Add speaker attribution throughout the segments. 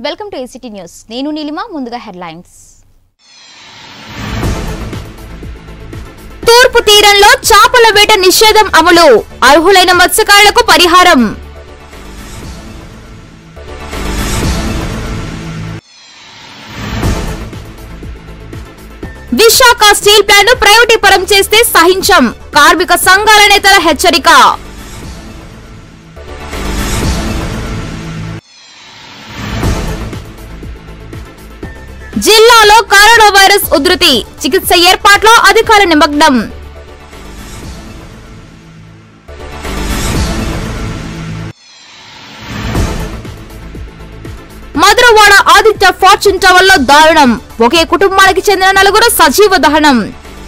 Speaker 1: welcome to ACT news నేను నీలిమ ముందుగా headlines తూర్పు తీరంలో చేపల వేట నిషేధం అమలు అర్హులైన మత్స్యకారులకు పరిహారం విశాఖ స్టీల్ ప్లాంట్ ప్రైవేటీకరం చేస్తే సహించం కార్మిక సంఘాల నేతల హెచ్చరిక జిల్లాలో కరోనా వైరస్ ఉధృతి చికిత్స ఏర్పాట్లో అధికార నిమగ్నం మధురవాడ ఆదిత్య ఫార్చ్యూన్ టవర్ లో దారుణం ఒకే కుటుంబానికి చెందిన నలుగురు సజీవ దహనం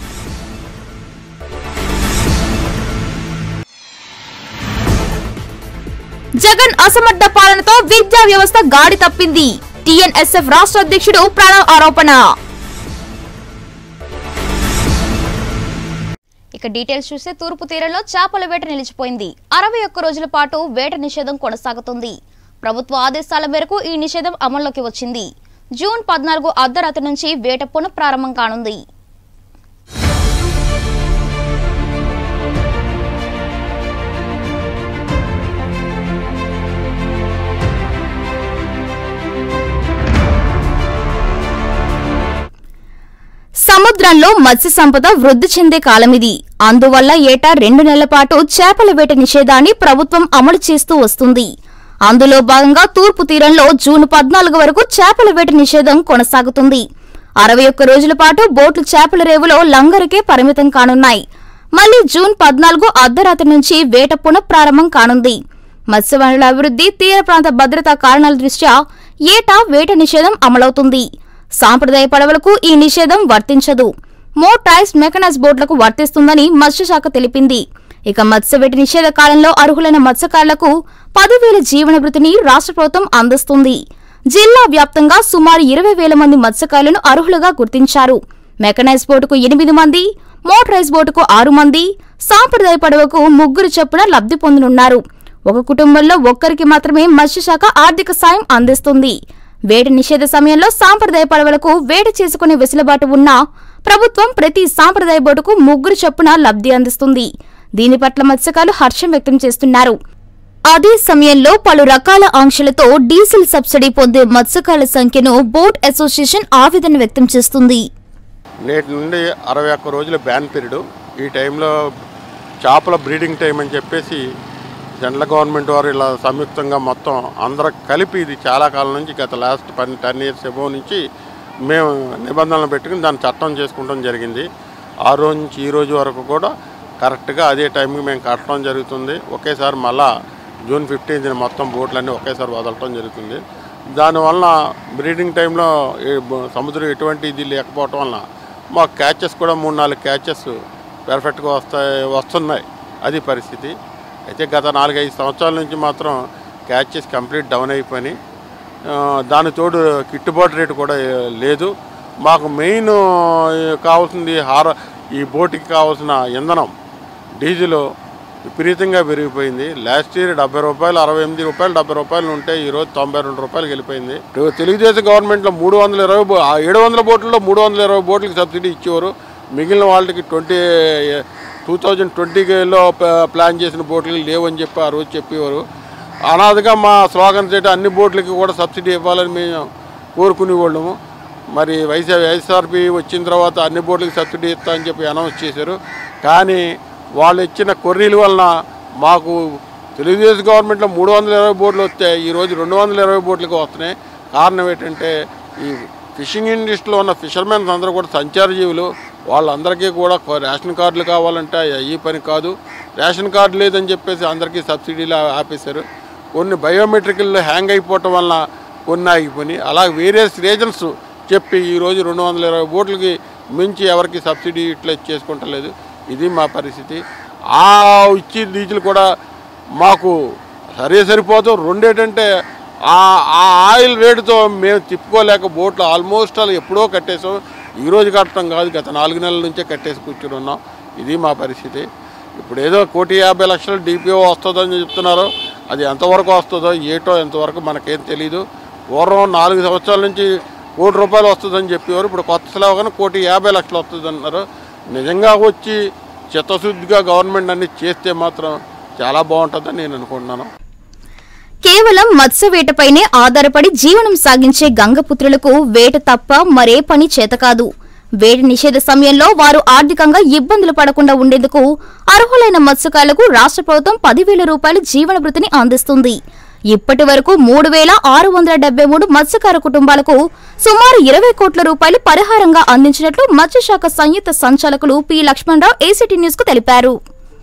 Speaker 1: జగన్ అసమర్థ పాలనతో విద్యా వ్యవస్థ గాడి తప్పింది టీఎన్ఎస్ఎఫ్ రాష్ట్ర అధ్యక్షుడు ప్రణవ్ ఆరోపణ ఇక డీటెయిల్స్ చూస్తే తూర్పు తీరంలో చేపల వేట నిలిచిపోయింది అరవై ఒక్క రోజుల పాటు వేట నిషేధం కొనసాగుతుంది ప్రభుత్వ ఆదేశాల మేరకు ఈ నిషేధం అమల్లోకి వచ్చింది జూన్ పద్నాలుగు అర్ధరాత్రి నుంచి వేట పునఃప్రారంభం కానుంది సముద్రంలో మత్స్య సంపద వృద్ధి చెందే కాలమిది అందువల్ల ఏటా రెండు నెలల పాటు చేపల వేట నిషేధాన్ని ప్రభుత్వం అమలు చేస్తూ వస్తుంది అందులో భాగంగా తూర్పు తీరంలో జూన్ పద్నాలుగు వరకు చేపల వేట నిషేధం కొనసాగుతుంది అరవై ఒక్క రోజుల పాటు బోట్లు చేపల రేవులో లంగరికే పరిమితం కానున్నాయి మళ్లీ జూన్ పద్నాలుగు అర్ధరాత్రి నుంచి వేట పునఃప్రారంభం కానుంది మత్స్యవనుల అభివృద్ధి తీర ప్రాంత భద్రతా కారణాల దృష్ట్యా ఏటా వేట నిషేధం అమలవుతుంది సాంప్రదాయ పడవలకు ఈ నిషేధం వర్తించదు మోటారైజ్ మెకనైజ్ బోట్లకు వర్తిస్తుందని మత్స్యశాఖ తెలిపింది ఇక మత్స్యవేట నిషేధ కాలంలో అర్హులైన మత్స్యకారులకు పదివేల జీవన భృతిని రాష్ట్ర ప్రభుత్వం అందిస్తుంది జిల్లా వ్యాప్తంగా సుమారు ఇరవై వేల మంది మత్స్యకారులను అర్హులుగా గుర్తించారు మెకనైజ్ బోటుకు ఎనిమిది మంది మోటరైజ్ బోటుకు ఆరు మంది సాంప్రదాయ పడవకు ముగ్గురు చొప్పున లబ్ధి పొందనున్నారు ఒక కుటుంబంలో ఒక్కరికి మాత్రమే మత్స్యశాఖ ఆర్థిక సాయం అందిస్తుంది వేట నిషేధ సమయంలో సాంప్రదాయ పడవలకు వేట చేసుకునే వెసులుబాటు ఉన్నా ప్రభుత్వం ప్రతి సాంప్రదాయ బోటుకు ముగ్గురు చొప్పున లబ్ధి అందిస్తుంది దీని పట్ల మత్స్యకారులు హర్షం వ్యక్తం చేస్తున్నారు అదే సమయంలో పలు రకాల ఆంక్షలతో డీజిల్ సబ్సిడీ పొందే మత్స్యకారుల సంఖ్యను బోట్ అసోసియేషన్ ఆవేదన వ్యక్తం చేస్తుంది
Speaker 2: నేటి నుండి అరవై ఒక్క రోజుల బ్యాన్ పీరియడ్ ఈ టైంలో చేపల బ్రీడింగ్ టైం అని చెప్పేసి జనరల్ గవర్నమెంట్ వారు ఇలా సంయుక్తంగా మొత్తం అందరూ కలిపి ఇది చాలా కాలం నుంచి గత లాస్ట్ పని టెన్ ఇయర్స్ ఎబో నుంచి మేము నిబంధనలు పెట్టుకుని దాన్ని చట్టం చేసుకుంటాం జరిగింది ఆ రోజు నుంచి ఈ రోజు వరకు కూడా కరెక్ట్గా అదే టైంకి మేము కట్టడం జరుగుతుంది ఒకేసారి మళ్ళా జూన్ ఫిఫ్టీన్త్ని మొత్తం బోట్లన్నీ ఒకేసారి వదలటం జరుగుతుంది దానివల్ల బ్రీడింగ్ టైంలో ఈ బ- సముద్రం ఎటువంటి ఇది లేకపోవటం వలన మా క్యాచెస్ కూడా మూడు నాలుగు క్యాచెస్ పెర్ఫెక్ట్గా వస్తాయి వస్తున్నాయి అది పరిస్థితి అయితే గత నాలుగైదు సంవత్సరాల నుంచి మాత్రం క్యాచెస్ కంప్లీట్ డౌన్ అయిపోయినాయి ఆ, దాని తోడు గిట్టుబాటు రేటు కూడా ఏ, లేదు మాకు మెయిన్ కావాల్సింది హార ఈ బోటుకి కావాల్సిన ఇంధనం డీజిల్ విపరీతంగా పెరిగిపోయింది లాస్ట్ ఇయర్ డెబ్బై రూపాయలు అరవై ఎనిమిది రూపాయలు డెబ్బై రూపాయలు ఉంటే ఈ రోజు తొంభై రెండు రూపాయలకి వెళ్ళిపోయింది ఇప్పుడు తెలుగుదేశం గవర్నమెంట్లో మూడు వందల ఇరవై బో- ఆ ఏడు వందల బోట్లలో మూడు వందల ఇరవై బోట్లకి సబ్సిడీ ఇచ్చేవారు మిగిలిన వాళ్ళకి ట్వంటీ టూ థౌజండ్ ట్వంటీలో ప్లాన్ చేసిన బోట్లు లేవని చెప్పి ఆ రోజు చెప్పేవారు అనాథగా మా స్లోగన్ చేట అన్ని బోట్లకి కూడా సబ్సిడీ ఇవ్వాలని మేము కోరుకునేవాళ్ళము మరి వైసీ వైఎస్ఆర్పి వచ్చిన తర్వాత అన్ని బోట్లకి సబ్సిడీ ఇస్తా అని చెప్పి అనౌన్స్ చేశారు కానీ వాళ్ళు ఇచ్చిన కొర్రీల వలన మాకు తెలుగుదేశం గవర్నమెంట్లో మూడు వందల ఇరవై బోట్లు వస్తే ఈరోజు రెండు వందల ఇరవై బోట్లకి వస్తున్నాయి కారణం ఏంటంటే ఈ ఫిషింగ్ ఇండస్ట్రీలో ఉన్న ఫిషర్మెన్స్ అందరూ కూడా సంచార జీవులు వాళ్ళందరికీ కూడా కొ- రేషన్ కార్డులు కావాలంటే ఈ పని కాదు రేషన్ కార్డు లేదని చెప్పేసి అందరికీ సబ్సిడీలు ఆ- ఆపేశారు కొన్ని బయోమెట్రికల్ హ్యాంగ్ అయిపోవటం వలన కొన్ని ఆగిపోయినాయి అలా వేరియస్ రీజన్స్ చెప్పి ఈరోజు రెండు వందల ఇరవై బోట్లకి మించి ఎవరికి సబ్సిడీ ఇట్లా చేసుకుంటలేదు ఇది మా పరిస్థితి ఆ ఇచ్చి డీజిల్ కూడా మాకు సరే సరిపోదు రెండేటంటే ఆ ఆ ఆయిల్ రేటుతో మేము తిప్పుకోలేక బోట్లు ఆల్మోస్ట్ అలా ఎప్పుడో కట్టేసాం ఈ రోజు కట్టడం కాదు గత నాలుగు నెలల నుంచే కట్టేసి కూర్చుని ఉన్నాం ఇది మా పరిస్థితి ఇప్పుడు ఏదో కోటి యాభై లక్షలు డిపిఓ వస్తుందని చెప్తున్నారు అది ఎంతవరకు వస్తుందో ఏటో ఎంతవరకు మనకేం తెలీదు పూర్వం నాలుగు సంవత్సరాల నుంచి కోటి రూపాయలు వస్తుందని చెప్పేవారు ఇప్పుడు కొత్త స్లోగన్ కోటి యాభై లక్షలు వస్తుంది అన్నారు నిజంగా వచ్చి చిత్తశుద్ధిగా గవర్నమెంట్ అన్ని చేస్తే మాత్రం చాలా బాగుంటుందని నేను అనుకుంటున్నాను
Speaker 1: కేవలం మత్స్య వేటపైనే ఆధారపడి జీవనం సాగించే గంగపుత్రులకు వేట తప్ప మరే పని చేతకాదు వేట నిషేధ సమయంలో వారు ఆర్థికంగా ఇబ్బందులు పడకుండా ఉండేందుకు అర్హులైన మత్స్యకారులకు రాష్ట్ర ప్రభుత్వం పదివేల రూపాయల జీవన భృతిని అందిస్తుంది ఇప్పటి వరకు మూడు వేల ఆరు వందల డెబ్బై మూడు మత్స్యకార కుటుంబాలకు సుమారు ఇరవై కోట్ల రూపాయలు పరిహారంగా అందించినట్లు మత్స్యశాఖ సంయుక్త సంచాలకులు పి లక్ష్మణరావు ఏసీటీ న్యూస్ కు తెలిపారు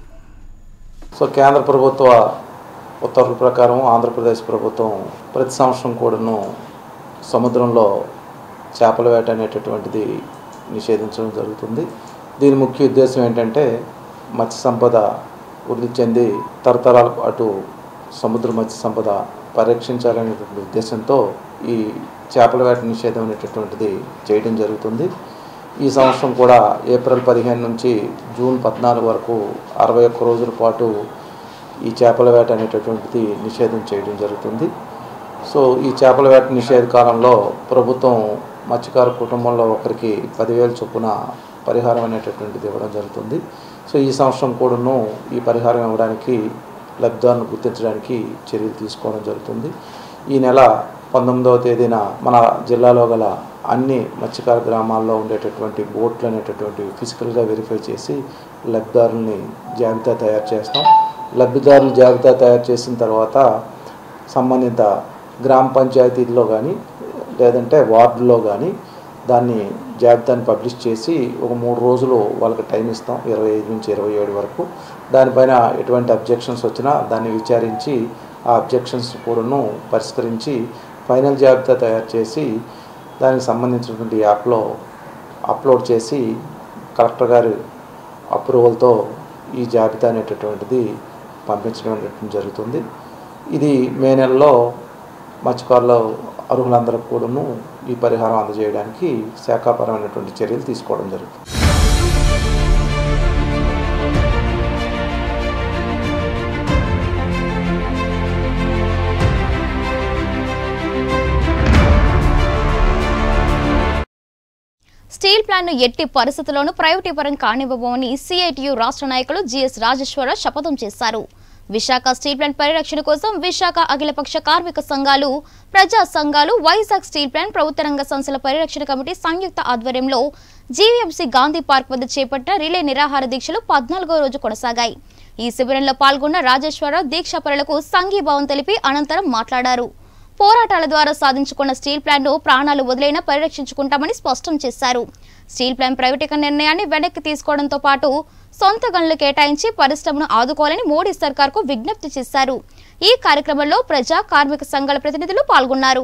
Speaker 3: సో కేంద్ర ప్రభుత్వ ఉత్తర్వుల ప్రకారం ఆంధ్రప్రదేశ్ ప్రభుత్వం ప్రతి సంవత్సరం కూడాను సముద్రంలో చేపల వేట అనేటటువంటిది నిషేధించడం జరుగుతుంది దీని ముఖ్య ఉద్దేశం ఏంటంటే మత్స్య సంపద వృద్ధి చెంది తరతరాల పాటు సముద్ర మత్స్య సంపద పరిరక్షించాలనేటువంటి ఉద్దేశంతో ఈ చేపల వేట నిషేధం అనేటటువంటిది చేయడం జరుగుతుంది ఈ సంవత్సరం కూడా ఏప్రిల్ పదిహేను నుంచి జూన్ పద్నాలుగు వరకు అరవై ఒక్క రోజుల పాటు ఈ చేపల వేట అనేటటువంటిది నిషేధం చేయడం జరుగుతుంది సో ఈ చేపల వేట నిషేధ కాలంలో ప్రభుత్వం మత్స్యకార కుటుంబంలో ఒకరికి పదివేల చొప్పున పరిహారం అనేటటువంటిది ఇవ్వడం జరుగుతుంది సో ఈ సంవత్సరం కూడాను ఈ పరిహారం ఇవ్వడానికి లబ్ధిదారులను గుర్తించడానికి చర్యలు తీసుకోవడం జరుగుతుంది ఈ నెల పంతొమ్మిదవ తేదీన మన జిల్లాలో గల అన్ని మత్స్యకార గ్రామాల్లో ఉండేటటువంటి బోట్లు అనేటటువంటి ఫిజికల్గా వెరిఫై చేసి లబ్ధిదారుల్ని జాబితా తయారు చేస్తాం లబ్ధిదారుల జాబితా తయారు చేసిన తర్వాత సంబంధిత గ్రామ పంచాయతీల్లో కానీ లేదంటే వార్డులో కానీ దాన్ని జాబితాని పబ్లిష్ చేసి ఒక మూడు రోజులు వాళ్ళకి టైం ఇస్తాం ఇరవై ఐదు నుంచి ఇరవై ఏడు వరకు దానిపైన ఎటువంటి అబ్జెక్షన్స్ వచ్చినా దాన్ని విచారించి ఆ అబ్జెక్షన్స్ కూడాను పరిష్కరించి ఫైనల్ జాబితా తయారు చేసి దానికి సంబంధించినటువంటి యాప్లో అప్లోడ్ చేసి కలెక్టర్ గారి అప్రూవల్తో ఈ జాబితా అనేటటువంటిది పంపించడం అనేటువంటి జరుగుతుంది ఇది మే నెలలో మత్స్యకారుల అర్హులందరికీ కూడాను ఈ పరిహారం అందజేయడానికి శాఖాపరమైనటువంటి చర్యలు తీసుకోవడం జరుగుతుంది
Speaker 1: స్టీల్ ప్లాంట్ ను ఎట్టి పరిస్థితుల్లోనూ ప్రైవేటీకరణ కానివ్వబోమని సిఐటియు రాష్ట్ర నాయకులు జిఎస్ రాజేశ్వరరావు శపథం చేశారు విశాఖ స్టీల్ ప్లాంట్ పరిరక్షణ కోసం విశాఖ అఖిలపక్ష కార్మిక సంఘాలు ప్రజా సంఘాలు వైజాగ్ స్టీల్ ప్లాంట్ ప్రభుత్వ రంగ సంస్థల పరిరక్షణ కమిటీ సంయుక్త ఆధ్వర్యంలో జీవీఎంసీ గాంధీ పార్క్ వద్ద చేపట్టిన రిలే నిరాహార దీక్షలు పద్నాలుగో రోజు కొనసాగాయి ఈ శిబిరంలో పాల్గొన్న రాజేశ్వరరావు దీక్షాపరులకు సంఘీభావం తెలిపి అనంతరం మాట్లాడారు పోరాటాల ద్వారా సాధించుకున్న స్టీల్ ప్లాంట్ ప్రాణాలు వదిలైనా పరిరక్షించుకుంటామని స్పష్టం చేశారు స్టీల్ ప్లాంట్ ప్రైవేటీకరణ నిర్ణయాన్ని వెనక్కి తీసుకోవడంతో పాటు సొంత గనులు కేటాయించి పరిశ్రమను ఆదుకోవాలని మోడీ సర్కార్కు విజ్ఞప్తి చేశారు ఈ కార్యక్రమంలో ప్రజా కార్మిక సంఘాల ప్రతినిధులు పాల్గొన్నారు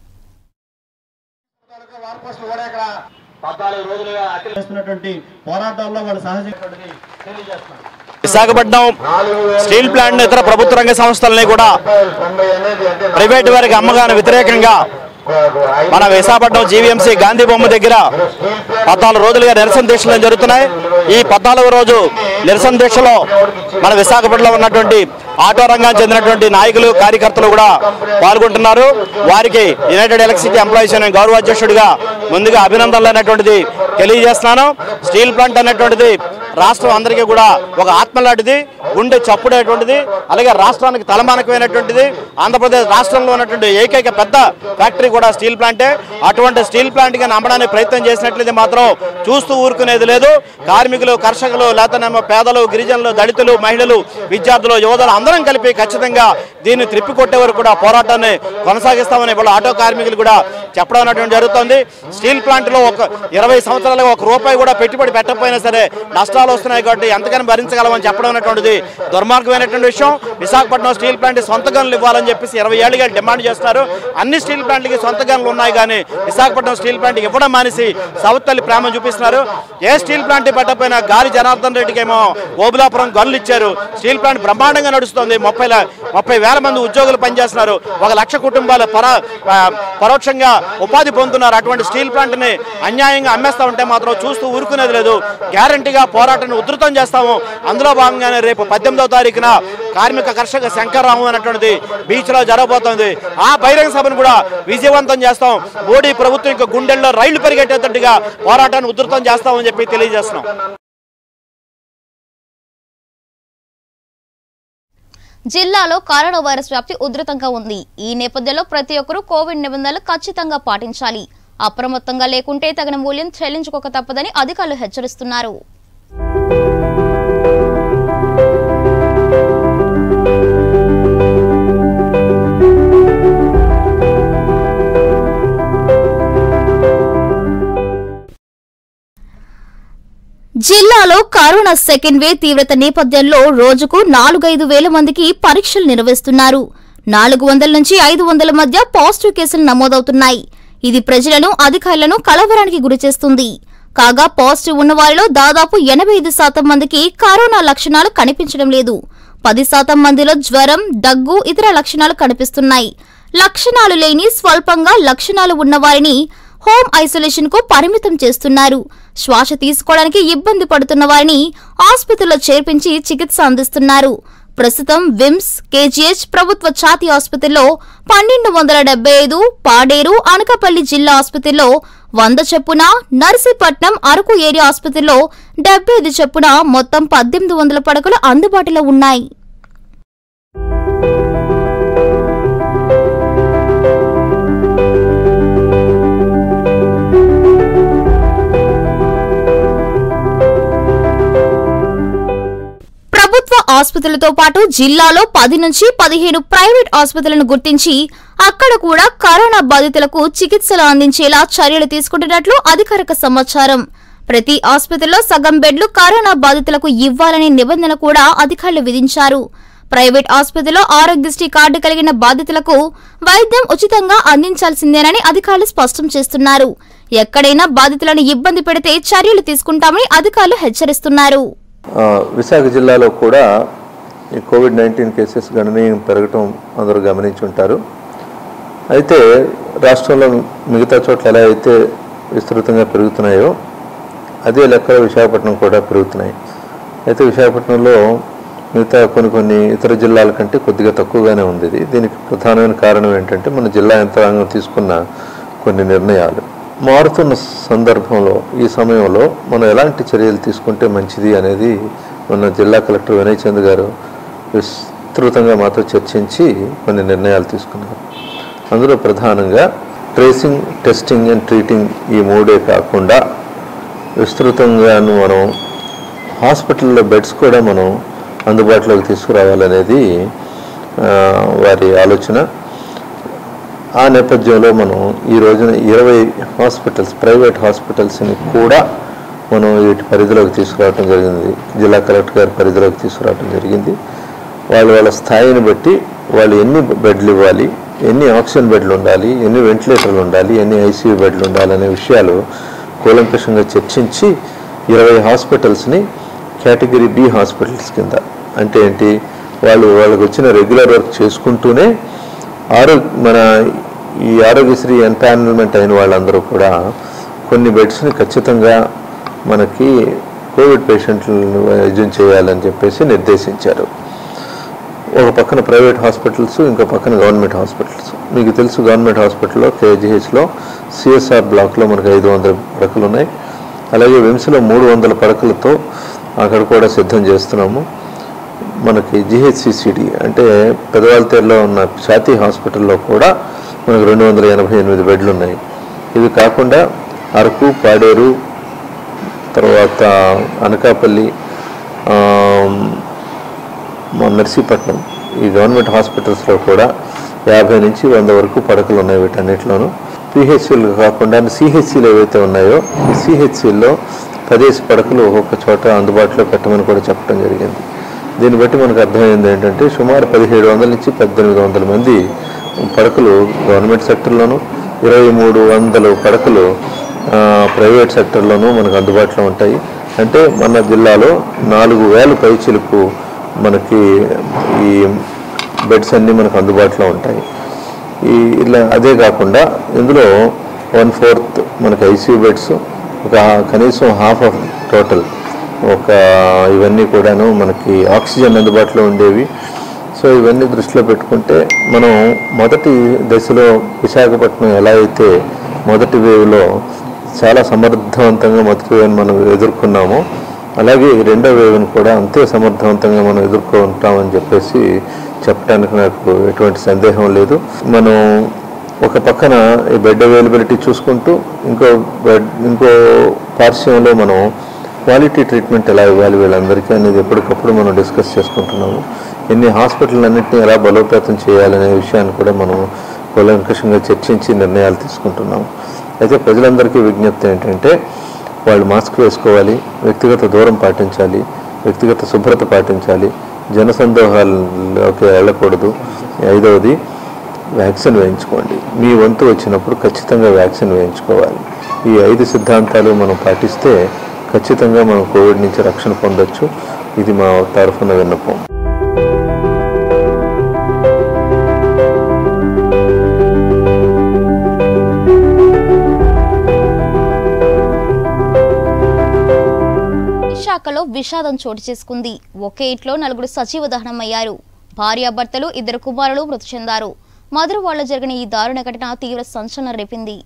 Speaker 4: పద్నాలుగు రోజులుగా అఖిల చేస్తున్నటువంటి పోరాటాల్లో వాళ్ళు సహజమైనటువంటిది తెలియజేస్తున్నారు
Speaker 5: విశాఖపట్నం స్టీల్ ప్లాంట్ ఇతర ప్రభుత్వ రంగ సంస్థలని కూడా ప్రైవేట్ వారికి అమ్మగానే వ్యతిరేకంగా మన విశాఖపట్నం జీవీఎంసీ గాంధీ బొమ్మ దగ్గర పద్నాలుగు రోజులుగా నిరసన దీక్షలు జరుగుతున్నాయి ఈ పద్నాలుగు రోజు నిరసన దీక్షలో మన విశాఖపట్నంలో ఉన్నటువంటి ఆటో రంగానికి చెందినటువంటి నాయకులు కార్యకర్తలు కూడా పాల్గొంటున్నారు వారికి యునైటెడ్ ఎలక్ట్రిసిటీ ఎంప్లాయీస్ యూనియన్ గౌరవ అధ్యక్షుడిగా ముందుగా అభినందనలు అనేటువంటిది తెలియజేస్తున్నాను స్టీల్ ప్లాంట్ అనేటువంటిది రాష్ట్రం అందరికీ కూడా ఒక ఆత్మ లాంటిది గుండె చప్పుడేటువంటిది అలాగే రాష్ట్రానికి తలమానకమైనటువంటిది ఆంధ్రప్రదేశ్ రాష్ట్రంలో ఉన్నటువంటి ఏకైక పెద్ద ఫ్యాక్టరీ కూడా స్టీల్ ప్లాంటే అటువంటి స్టీల్ ప్లాంట్గా నమ్మడానికి ప్రయత్నం చేసినట్లయితే మాత్రం చూస్తూ ఊరుకునేది లేదు కార్మికులు కర్షకులు లేకపోతేనేమో పేదలు గిరిజనులు దళితులు మహిళలు విద్యార్థులు యువతలు అందరం కలిపి ఖచ్చితంగా దీన్ని త్రిప్పికొట్టే వరకు కూడా పోరాటాన్ని కొనసాగిస్తామని ఇవాళ ఆటో కార్మికులు కూడా చెప్పడం అనేటువంటి జరుగుతుంది స్టీల్ ప్లాంట్లో ఒక ఇరవై సంవత్సరాలుగా ఒక రూపాయి కూడా పెట్టుబడి పెట్టకపోయినా సరే నష్టాలు వస్తున్నాయి కాబట్టి ఎంతకైనా భరించగలమని చెప్పడం అనేటువంటిది దుర్మార్గమైనటువంటి విషయం విశాఖపట్నం స్టీల్ ప్లాంట్ సొంత గనులు ఇవ్వాలని చెప్పేసి ఇరవై ఏళ్ళుగా డిమాండ్ చేస్తున్నారు అన్ని స్టీల్ ప్లాంట్లకి సొంత గనులు ఉన్నాయి కానీ విశాఖపట్నం స్టీల్ ప్లాంట్ ఇవ్వడం మానేసి సౌత్ తల్లి ప్రేమ చూపిస్తున్నారు ఏ స్టీల్ ప్లాంట్ పెట్టకపోయినా గాలి జనార్దన్ రెడ్డికి ఏమో ఓబులాపురం గనులు ఇచ్చారు స్టీల్ ప్లాంట్ బ్రహ్మాండంగా నడుస్తుంది ముప్పై ల- ముప్పై వేల మంది ఉద్యోగులు పనిచేస్తున్నారు ఒక లక్ష కుటుంబాలు పర ఆ, పరోక్షంగా ఉపాధి పొందుతున్నారు అటువంటి స్టీల్ ప్లాంట్ని అన్యాయంగా అమ్మేస్తా ఉంటే మాత్రం చూస్తూ ఊరుకునేది లేదు గ్యారంటీగా పోరాటం పోరాటాన్ని ఉధృతం చేస్తాము అందులో భాగంగానే రేపు పద్దెనిమిదవ తారీఖున కార్మిక కర్షక శంకరరామం అనేటువంటిది బీచ్ లో జరగబోతోంది ఆ బహిరంగ సభను కూడా విజయవంతం చేస్తాం మోడీ ప్రభుత్వం ఇంకా గుండెల్లో రైళ్లు పరిగెట్టేటట్టుగా పోరాటాన్ని ఉధృతం చేస్తామని చెప్పి తెలియజేస్తున్నాం
Speaker 1: జిల్లాలో కరోనా వైరస్ వ్యాప్తి ఉధృతంగా ఉంది ఈ నేపథ్యంలో ప్రతి ఒక్కరూ కోవిడ్ నిబంధనలు ఖచ్చితంగా పాటించాలి అప్రమత్తంగా లేకుంటే తగిన మూల్యం చెల్లించుకోక తప్పదని అధికారులు హెచ్చరిస్తున్నారు జిల్లాలో కరోనా సెకండ్ వేవ్ తీవ్రత నేపథ్యంలో రోజుకు నాలుగైదు వేల మందికి పరీక్షలు నిర్వహిస్తున్నారు నాలుగు వందల నుంచి ఐదు వందల మధ్య పాజిటివ్ కేసులు నమోదవుతున్నాయి ఇది ప్రజలను అధికారులను కలవరానికి గురిచేస్తుంది కాగా పాజిటివ్ ఉన్న వారిలో దాదాపు ఎనభై ఐదు శాతం మందికి కరోనా లక్షణాలు కనిపించడం లేదు పది శాతం మందిలో జ్వరం దగ్గు ఇతర లక్షణాలు కనిపిస్తున్నాయి లక్షణాలు లేని స్వల్పంగా లక్షణాలు ఉన్న వారిని హోమ్ ఐసోలేషన్ కు పరిమితం చేస్తున్నారు శ్వాస తీసుకోవడానికి ఇబ్బంది పడుతున్న వారిని ఆసుపత్రిలో చేర్పించి చికిత్స అందిస్తున్నారు ప్రస్తుతం విమ్స్ కేజీహెచ్ ప్రభుత్వ ఛాతీ ఆసుపత్రిలో పన్నెండు వందల డెబ్బై ఐదు పాడేరు అనకాపల్లి జిల్లా ఆసుపత్రిలో వంద చొప్పున నర్సీపట్నం అరకు ఏరియా ఆసుపత్రిలో డెబ్బై ఐదు చొప్పున మొత్తం పద్దెనిమిది వందల పడకలు అందుబాటులో ఉన్నాయి ప్రభుత్వ ఆసుపత్రులతో పాటు జిల్లాలో పది నుంచి పదిహేను ప్రైవేట్ ఆసుపత్రులను గుర్తించి అక్కడ కూడా కరోనా బాధితులకు చికిత్సలు అందించేలా చర్యలు తీసుకుంటున్నట్లు అధికారిక సమాచారం ప్రతి ఆసుపత్రిలో సగం బెడ్లు కరోనా బాధితులకు ఇవ్వాలనే నిబంధన కూడా అధికారులు విధించారు ప్రైవేట్ ఆసుపత్రిలో ఆరోగ్యశ్రీ కార్డు కలిగిన బాధితులకు వైద్యం ఉచితంగా అందించాల్సిందేనని అధికారులు స్పష్టం చేస్తున్నారు ఎక్కడైనా బాధితులను ఇబ్బంది పెడితే చర్యలు తీసుకుంటామని అధికారులు హెచ్చరిస్తున్నారు
Speaker 6: ఆ, విశాఖ జిల్లాలో కూడా ఈ కోవిడ్ నైన్టీన్ కేసెస్ గణనీయం పెరగటం అందరూ గమనించి ఉంటారు అయితే రాష్ట్రంలో మిగతా చోట్ల ఎలా అయితే విస్తృతంగా పెరుగుతున్నాయో అదే లెక్కలో విశాఖపట్నం కూడా పెరుగుతున్నాయి అయితే విశాఖపట్నంలో మిగతా కొన్ని కొన్ని ఇతర జిల్లాల కంటే కొద్దిగా తక్కువగానే ఉంది ఇది దీనికి ప్రధానమైన కారణం ఏంటంటే మన జిల్లా యంత్రాంగం తీసుకున్న కొన్ని నిర్ణయాలు మారుతున్న సందర్భంలో ఈ సమయంలో మనం ఎలాంటి చర్యలు తీసుకుంటే మంచిది అనేది మన జిల్లా కలెక్టర్ వినయ్ చంద్ గారు విస్తృతంగా మాతో చర్చించి కొన్ని నిర్ణయాలు తీసుకున్నారు అందులో ప్రధానంగా ట్రేసింగ్ టెస్టింగ్ అండ్ ట్రీటింగ్ ఈ మూడే కాకుండా విస్తృతంగాను మనం హాస్పిటల్లో బెడ్స్ కూడా మనం అందుబాటులోకి తీసుకురావాలనేది ఆ, వారి ఆలోచన ఆ నేపథ్యంలో మనం ఈ రోజున ఇరవై హాస్పిటల్స్ ప్రైవేట్ హాస్పిటల్స్ని కూడా మనం వీటి పరిధిలోకి తీసుకురావడం జరిగింది జిల్లా కలెక్టర్ గారి పరిధిలోకి తీసుకురావడం జరిగింది వాళ్ళ వాళ్ళ స్థాయిని బట్టి వాళ్ళు ఎన్ని బెడ్లు ఇవ్వాలి ఎన్ని ఆక్సిజన్ బెడ్లు ఉండాలి ఎన్ని వెంటిలేటర్లు ఉండాలి ఎన్ని ఐసీయూ బెడ్లు ఉండాలి అనే విషయాలు కూలంకషంగా చర్చించి ఇరవై హాస్పిటల్స్ని కేటగిరీ బి హాస్పిటల్స్ కింద అంటే ఏంటి వాళ్ళు వాళ్ళకి వచ్చిన రెగ్యులర్ వర్క్ చేసుకుంటూనే ఆరోగ్య మన ఈ ఆరోగ్యశ్రీ ఎన్పానల్మెంట్ అయిన వాళ్ళందరూ కూడా కొన్ని బెడ్స్ని ఖచ్చితంగా మనకి కోవిడ్ పేషెంట్లను వైద్యం చేయాలని చెప్పేసి నిర్దేశించారు ఒక పక్కన ప్రైవేట్ హాస్పిటల్స్ ఇంకో పక్కన గవర్నమెంట్ హాస్పిటల్స్ మీకు తెలుసు గవర్నమెంట్ హాస్పిటల్లో కేజీహెచ్లో సిఎస్ఆర్ బ్లాక్లో మనకు ఐదు వందల పడకలు ఉన్నాయి అలాగే విమ్స్లో మూడు వందల పడకలతో అక్కడ కూడా సిద్ధం చేస్తున్నాము మనకి జిహెచ్సిసిడి అంటే పెదవాల్తేరులో ఉన్న ఛాతీ హాస్పిటల్లో కూడా మనకు రెండు వందల ఎనభై ఎనిమిది బెడ్లు ఉన్నాయి ఇవి కాకుండా అరకు పాడేరు తర్వాత అనకాపల్లి ఆమ్, మా నర్సీపట్నం ఈ గవర్నమెంట్ హాస్పిటల్స్లో కూడా యాభై నుంచి వంద వరకు పడకలు ఉన్నాయి వీటన్నిటిలోనూ పిహెచ్సిలు కాకుండా సిహెచ్సిలు ఏవైతే ఉన్నాయో ఈ సిహెచ్సిల్లో పదేసి పడకలు ఒక్కొక్క చోట అందుబాటులో పెట్టమని కూడా చెప్పడం జరిగింది దీన్ని బట్టి మనకు అర్థమైంది ఏంటంటే సుమారు పదిహేడు వందల నుంచి పద్దెనిమిది వందల మంది పడకలు గవర్నమెంట్ సెక్టర్లోను ఇరవై మూడు వందల పడకలు ఆ, ప్రైవేట్ సెక్టర్లోనూ మనకు అందుబాటులో ఉంటాయి అంటే మన జిల్లాలో నాలుగు వేల పైచిలకు మనకి ఈ బెడ్స్ అన్నీ మనకు అందుబాటులో ఉంటాయి ఈ ఇలా అదే కాకుండా ఇందులో వన్ ఫోర్త్ మనకి ఐసీయూ బెడ్స్ ఒక కనీసం హాఫ్ ఆఫ్ టోటల్ ఒక ఇవన్నీ కూడాను మనకి ఆక్సిజన్ అందుబాటులో ఉండేవి సో ఇవన్నీ దృష్టిలో పెట్టుకుంటే మనం మొదటి దశలో విశాఖపట్నం ఎలా అయితే మొదటి వేవ్లో చాలా సమర్థవంతంగా మొదటి వేవ్ని మనం ఎదుర్కొన్నామో అలాగే ఈ రెండో వేవ్ని కూడా అంతే సమర్థవంతంగా మనం ఎదుర్కొంటామని చెప్పేసి చెప్పడానికి నాకు ఎటువంటి సందేహం లేదు మనం ఒక పక్కన ఈ బెడ్ అవైలబిలిటీ చూసుకుంటూ ఇంకో బెడ్ ఇంకో పార్శ్వంలో మనం క్వాలిటీ ట్రీట్మెంట్ ఎలా ఇవ్వాలి వీళ్ళందరికీ అనేది ఎప్పటికప్పుడు మనం డిస్కస్ చేసుకుంటున్నాము ఎన్ని హాస్పిటల్ అన్నింటినీ ఎలా బలోపేతం చేయాలనే విషయాన్ని కూడా మనం కూలంకషంగా చర్చించి నిర్ణయాలు తీసుకుంటున్నాము అయితే ప్రజలందరికీ విజ్ఞప్తి ఏంటంటే వాళ్ళు మాస్క్ వేసుకోవాలి వ్యక్తిగత దూరం పాటించాలి వ్యక్తిగత శుభ్రత పాటించాలి జనసందోహాల్లోకి వెళ్ళకూడదు ఐదవది వ్యాక్సిన్ వేయించుకోండి మీ వంతు వచ్చినప్పుడు ఖచ్చితంగా వ్యాక్సిన్ వేయించుకోవాలి ఈ ఐదు సిద్ధాంతాలు మనం పాటిస్తే ఖచ్చితంగా మనం కోవిడ్ నుంచి రక్షణ పొందొచ్చు ఇది మా తరఫున విన్నపం
Speaker 1: విశాఖలో విషాదం చోటు చేసుకుంది ఒకే ఇంట్లో నలుగురు సజీవ దహనమయ్యారు భార్యాభర్తలు ఇద్దరు కుమారులు మృతి చెందారు మధురవాడలో జరిగిన ఈ దారుణ ఘటన తీవ్ర సంచలనం రేపింది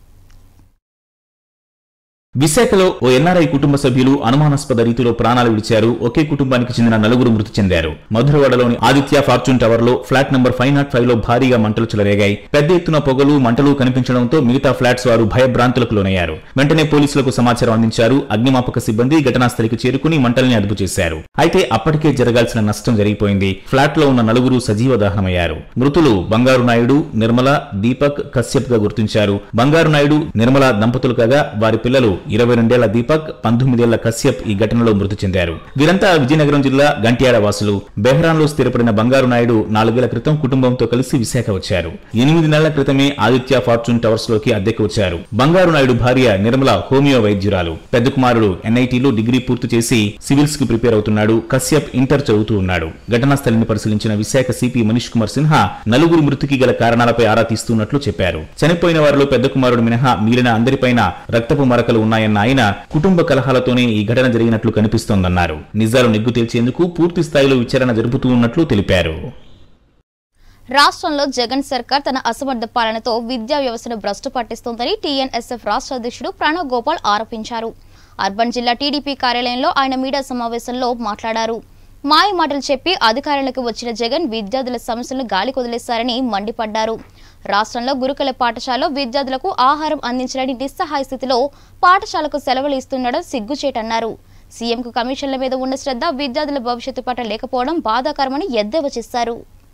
Speaker 7: విశాఖలో ఓ ఎన్ఆర్ఐ కుటుంబ సభ్యులు అనుమానాస్పద రీతిలో ప్రాణాలు విడిచారు ఒకే కుటుంబానికి చెందిన నలుగురు మృతి చెందారు మధురవాడలోని ఆదిత్య ఫార్చ్యూన్ టవర్ లో flat number five nought five లో భారీగా మంటలు చెలరేగాయి పెద్ద ఎత్తున పొగలు మంటలు కనిపించడంతో మిగతా ఫ్లాట్స్ వారు భయభ్రాంతులకు లోనయ్యారు వెంటనే పోలీసులకు సమాచారం అందించారు అగ్నిమాపక సిబ్బంది ఘటనా స్థలికి చేరుకుని మంటల్ని అదుపు చేశారు అయితే అప్పటికే జరగాల్సిన నష్టం జరిగిపోయింది ఫ్లాట్ లో ఉన్న నలుగురు సజీవ దహనమయ్యారు మృతులు బంగారు నాయుడు నిర్మల దీపక్ కశ్యప్ గా గుర్తించారు బంగారు నాయుడు నిర్మల దంపతులు కాగా వారి పిల్లలు ఇరవై రెండేళ్ల దీపక్ పంతొమ్మిదేళ్ల కశ్యప్ ఈ ఘటనలో మృతి చెందారు వీరంతా విజయనగరం జిల్లా గంట్యాడ వాసులు బెహ్రాన్ లో స్థిరపడిన బంగారు నాయుడు నాలుగేళ్ల క్రితం కుటుంబంతో కలిసి విశాఖ వచ్చారు ఎనిమిది నెలల క్రితమే ఆదిత్య ఫార్చ్యూన్ టవర్స్ లోకి అద్దెకు వచ్చారు బంగారు నాయుడు భార్య నిర్మల హోమియో వైద్యురాలు పెద్ద కుమారుడు ఎన్ఐటీలో డిగ్రీ పూర్తి చేసి సివిల్స్ కి ప్రిపేర్ అవుతున్నాడు కశ్యప్ ఇంటర్ చదువుతూ ఉన్నాడు ఘటనా స్థలిని పరిశీలించిన విశాఖ సిపి మనీష్ కుమార్ సిన్హా నలుగురు మృతికి గల కారణాలపై ఆరా తీస్తున్నట్లు చెప్పారు చనిపోయిన వారిలో పెద్ద కుమారుడు మినహా మిగిలిన అందరిపైన రక్తపు మరకలు ఉన్నాయన్న ఆయన కుటుంబ కలహాలతోనే ఈ ఘటన జరిగినట్లు కనిపిస్తోందన్నారు నిజాలు నిగ్గు తేల్చేందుకు పూర్తి స్థాయిలో విచారణ జరుపుతూ ఉన్నట్లు తెలిపారు
Speaker 1: రాష్ట్రంలో జగన్ సర్కార్ తన అసమర్థ పాలనతో విద్యా వ్యవస్థను భ్రష్టు పట్టిస్తోందని టీఎన్ఎస్ఎఫ్ రాష్ట్ర అధ్యక్షుడు ప్రణవ్ గోపాల్ ఆరోపించారు అర్బన్ జిల్లా టీడీపీ కార్యాలయంలో ఆయన మీడియా సమావేశంలో మాట్లాడారు మాయ మాటలు చెప్పి అధికారంలోకి వచ్చిన జగన్ విద్యార్థుల సమస్యలను గాలి కొదిలేశారని మండిపడ్డారు రాష్ట్రంలో గురుకుల పాఠశాలలో విద్యార్థులకు ఆహారం అందించలేని నిస్సహాయ స్థితిలో పాఠశాలకు సెలవులు ఇస్తుండడం సిగ్గుచేటన్నారు సీఎంకు కమిషన్ల మీద ఉన్న శ్రద్ధ విద్యార్థుల భవిష్యత్తు పట్ల లేకపోవడం బాధాకరమని ఎద్దేవా చేశారు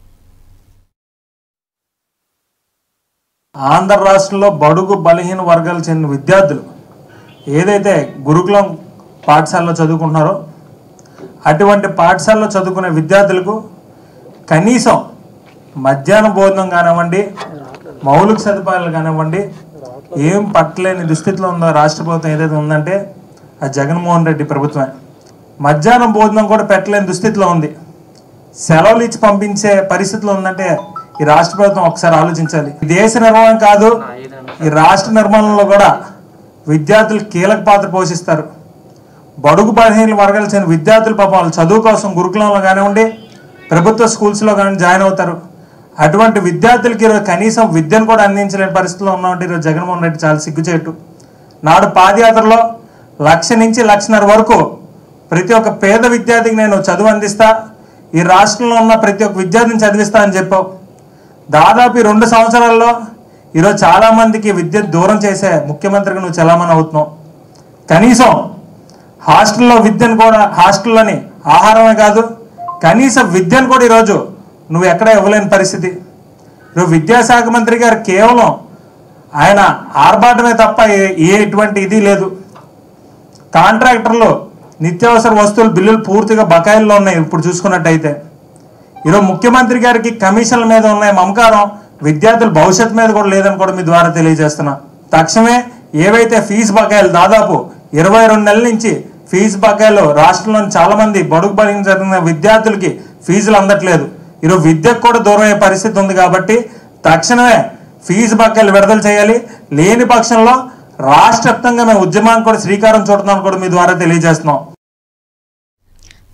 Speaker 8: ఆంధ్ర రాష్ట్రంలో బడుగు బలహీన వర్గాలు చెందిన విద్యార్థులు ఏదైతే గురుకులం పాఠశాలలో చదువుకుంటున్నారో అటువంటి పాఠశాలలో చదువుకునే విద్యార్థులకు కనీసం మధ్యాహ్న భోజనం కానివ్వండి మౌలిక సదుపాయాలు కానివ్వండి ఏం పట్టలేని దుస్థితిలో ఉందో రాష్ట్ర ప్రభుత్వం ఏదైతే ఉందంటే అది జగన్మోహన్ రెడ్డి ప్రభుత్వమే మధ్యాహ్నం భోజనం కూడా పెట్టలేని దుస్థితిలో ఉంది సెలవులు ఇచ్చి పంపించే పరిస్థితిలో ఉందంటే ఈ రాష్ట్ర ప్రభుత్వం ఒకసారి ఆలోచించాలి ఈ దేశ నిర్మాణం కాదు ఈ రాష్ట్ర నిర్మాణంలో కూడా విద్యార్థులు కీలక పాత్ర పోషిస్తారు బడుగు బలహీన వర్గాలు చెందిన విద్యార్థులు పాపం వాళ్ళ చదువు కోసం గురుకులంలో కానివ్వండి ప్రభుత్వ స్కూల్స్లో కానీ జాయిన్ అవుతారు అటువంటి విద్యార్థులకి ఈరోజు కనీసం విద్యను కూడా అందించలేని పరిస్థితిలో ఉన్నామంటే ఈరోజు జగన్మోహన్ రెడ్డి చాలా సిగ్గుచేటు నాడు పాదయాత్రలో లక్ష నుంచి లక్షన్నర వరకు ప్రతి ఒక్క పేద విద్యార్థికి నేను చదువు అందిస్తా ఈ రాష్ట్రంలో ఉన్న ప్రతి ఒక్క విద్యార్థిని చదివిస్తా అని చెప్పావు దాదాపు ఈ రెండు సంవత్సరాల్లో ఈరోజు చాలా మందికి విద్య దూరం చేసే ముఖ్యమంత్రిగా నువ్వు చలామణి అవుతున్నావు కనీసం హాస్టల్లో విద్యను కూడా హాస్టల్లోని ఆహారమే కాదు కనీసం విద్యను కూడా ఈరోజు నువ్వు ఎక్కడ ఇవ్వలేని పరిస్థితి ఈరోజు విద్యాశాఖ మంత్రి గారు కేవలం ఆయన ఆర్భాటమే తప్ప ఏ- ఏ ఎటువంటి ఇది లేదు కాంట్రాక్టర్లు నిత్యావసర వస్తువుల బిల్లులు పూర్తిగా బకాయిల్లో ఉన్నాయి ఇప్పుడు చూసుకున్నట్టయితే ఈరోజు ముఖ్యమంత్రి గారికి కమిషన్ల మీద ఉన్న మమకారం విద్యార్థుల భవిష్యత్తు మీద కూడా లేదని కూడా మీ ద్వారా తెలియజేస్తున్నా తక్షణమే ఏవైతే ఫీజు బకాయిలు దాదాపు ఇరవై రెండు నెలల నుంచి ఫీజు బకాయిలు రాష్ట్రంలోని చాలా మంది బడుగు బలిగిన జరిగిన విద్యార్థులకి ఫీజులు అందట్లేదు ఈరోజు విద్యకు కూడా దూరం అయ్యే పరిస్థితి ఉంది కాబట్టి తక్షణమే ఫీజు బకాయిలు విడుదల చేయాలి లేని పక్షంలో రాష్ట్ర వ్యాప్తంగా మేము ఉద్యమానికి కూడా శ్రీకారం చుడుతున్నాం కూడా మీ ద్వారా తెలియజేస్తున్నాం